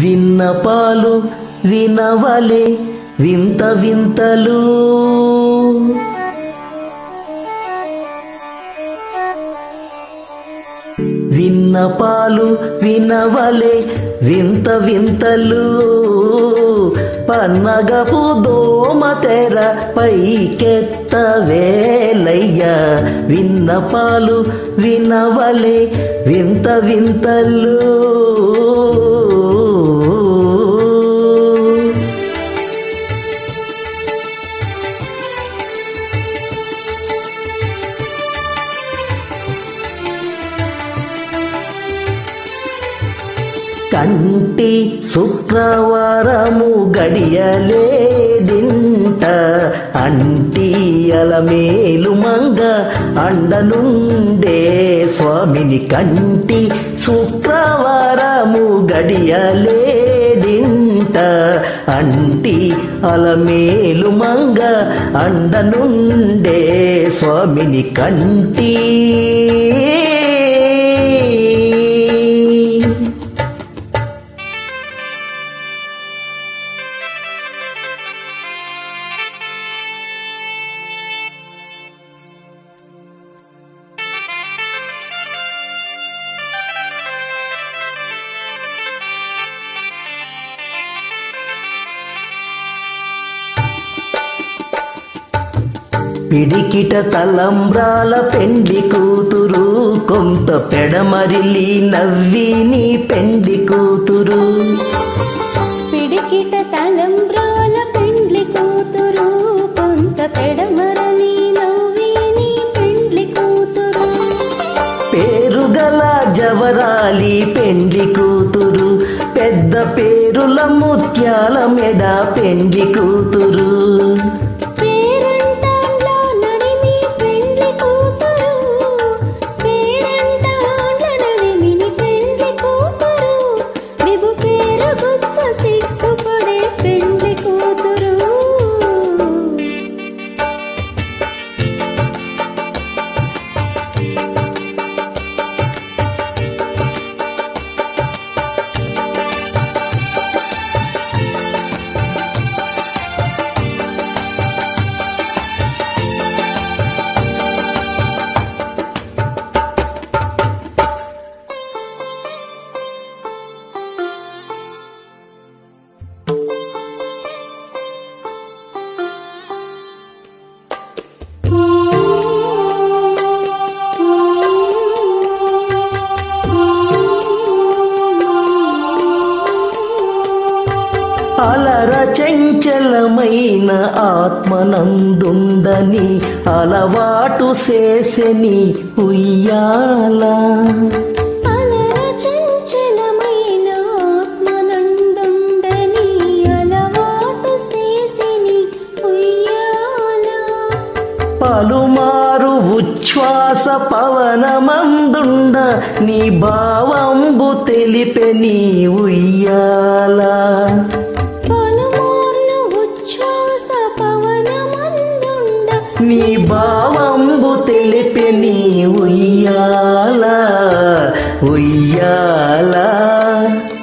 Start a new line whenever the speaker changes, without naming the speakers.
విన్నపాలు వినవలే వింత వింతలు విన్నపాలు వినవలే వింత వింతలు పన్నగపు దోమ తెర పైకెత్త వేలయ్య విన్నపాలు వినవలే వింత వింతలు కంటి శుక్రవారము గడియలేడింట అంటి అలమేలు మంగ అండనుండే స్వామిని కంటి శుక్రవారము గడియలేడింట అంటి అలమేలు మంగ అండనుండే స్వామిని కంటి పిడికిట తలంబ్రాల పెండ్లి కూతురు కొంత పెడమరిలి నవ్విని పెండ్లి కూతురు
పిడికిట తలంబ్రాల పెండ్లి కూతురు కొంత పెడమరలి నవ్విని పెండ్లి కూతురు
పేరుగల జవరాలి పెండ్లి కూతురు పెద్ద పేరుల ముత్యాల మెడ పెండ్లి కూతురు
పేరంటాండ్ల నడిమి పెండ్లి కూతురు పేరంటాండ్ల నడిమిని పెండ్లి కూతురు బిబు పేరు గుచ్చ సిగ్గుపడే పెండ్లి కూతురు
అలర చంచలమైన ఆత్మనందుండని అలవాటు చేసెని ఉయ్యాల
అలర చంచలమైన ఆత్మనందుండని అలవాటు చేసిని ఉయ్యాల
పలుమారు ఉచ్ఛ్వాస పవనమందుండ నీ భావంబు తెలిపె నీ ఉయ్యాల
పలుమార్లు ఉచ్ఛ్వాస పవనమందుండ
నీ భావంబు తెలిపె నీ ఉయ్యాల ఉయ్యాల